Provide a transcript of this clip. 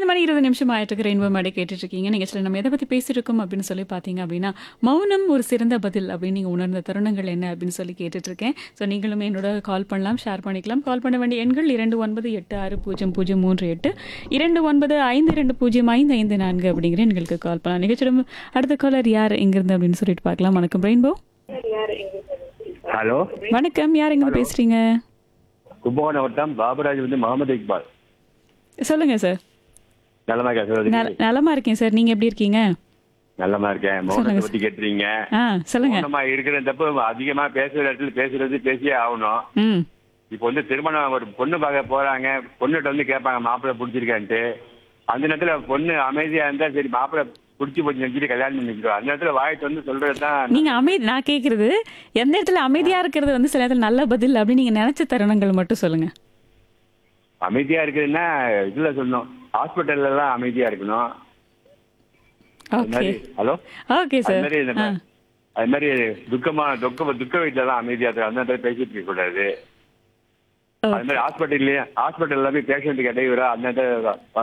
ஐந்து மணி இருபது நிமிஷம் ஆயிட்டு ரெயின்போ மாடி கேட்டுட்டு இருக்கீங்க நீங்க சில நம்ம எதை பத்தி பேசியிருக்கோம் அப்படின்னு சொல்லி பாத்தீங்க அப்படின்னா மௌனம் ஒரு சிறந்த பதில் அப்படின்னு நீங்க உணர்ந்த தருணங்கள் என்ன அப்படின்னு சொல்லி கேட்டுட்டு இருக்கேன் ஸோ நீங்களுமே என்னோட கால் பண்ணலாம் ஷேர் பண்ணிக்கலாம் கால் பண்ண வேண்டிய எண்கள் இரண்டு ஒன்பது எட்டு ஆறு பூஜ்ஜியம் பூஜ்ஜியம் மூன்று எட்டு இரண்டு ஒன்பது ஐந்து ரெண்டு பூஜ்ஜியம் ஐந்து ஐந்து நான்கு அப்படிங்கிற எண்களுக்கு கால் பண்ணலாம் நிகழ்ச்சியிடம் அடுத்த காலர் யார் எங்கிருந்து அப்படின்னு சொல்லிட்டு பார்க்கலாம் வணக்கம் ரெயின்போ ஹலோ வணக்கம் யார் எங்க பேசுறீங்க கும்பகோணம் வட்டம் பாபுராஜ் வந்து முகமது இக்பால் சொல்லுங்க சார் நல்லமா இருக்கா சொல்றது நல- நலமா இருக்கேன் சார் நீங்க எப்படி இருக்கீங்க நல்லமா இருக்கேன் மௌனத்தை பத்தி கேட்டுறீங்க ஆ சொல்லுங்க மௌனமா இருக்கிற தப்பு அதிகமா பேசுற இடத்துல பேசுறது பேசியே ஆகணும் ம் இப்போ வந்து திருமணம் ஒரு பொண்ணு பார்க்க போறாங்க பொண்ணுகிட்ட வந்து கேட்பாங்க மாப்பிள்ளை பிடிச்சிருக்கான்ட்டு அந்த நேரத்துல பொண்ணு அமைதியா இருந்தா சரி மாப்பிள்ளை பிடிச்சி போச்சு நினைச்சிட்டு கல்யாணம் பண்ணிக்கிறோம் அந்த நேரத்துல வாய்ட்டு வந்து சொல்றது தான் நீங்க அமைதி நான் கேக்குறது எந்த இடத்துல அமைதியா இருக்கிறது வந்து சில இடத்துல நல்ல பதில் அப்படின்னு நீங்க நினைச்ச தருணங்கள் மட்டும் சொல்லுங்க அமைதியா இருக்குதுன்னா இதுல சொல்லணும் ஹாஸ்பிட்டல்ல எல்லாம் அமைதியா இருக்கணும் அது ஓகே மாதிரி ஹலோ ஓகே அது சார் மாதிரி இந்த அது மாதிரி துக்கமா துக்க துக்க வீட்டுல தான் அமைதியா இருக்கு அந்த நேரத்துல பேசிட்டு இருக்க கூடாது அது மாதிரி ஹாஸ்பிட்டல்லயே ஹாஸ்பிட்டல்ல போய் பேஷண்ட் இடையூறா அந்த நேரத்துல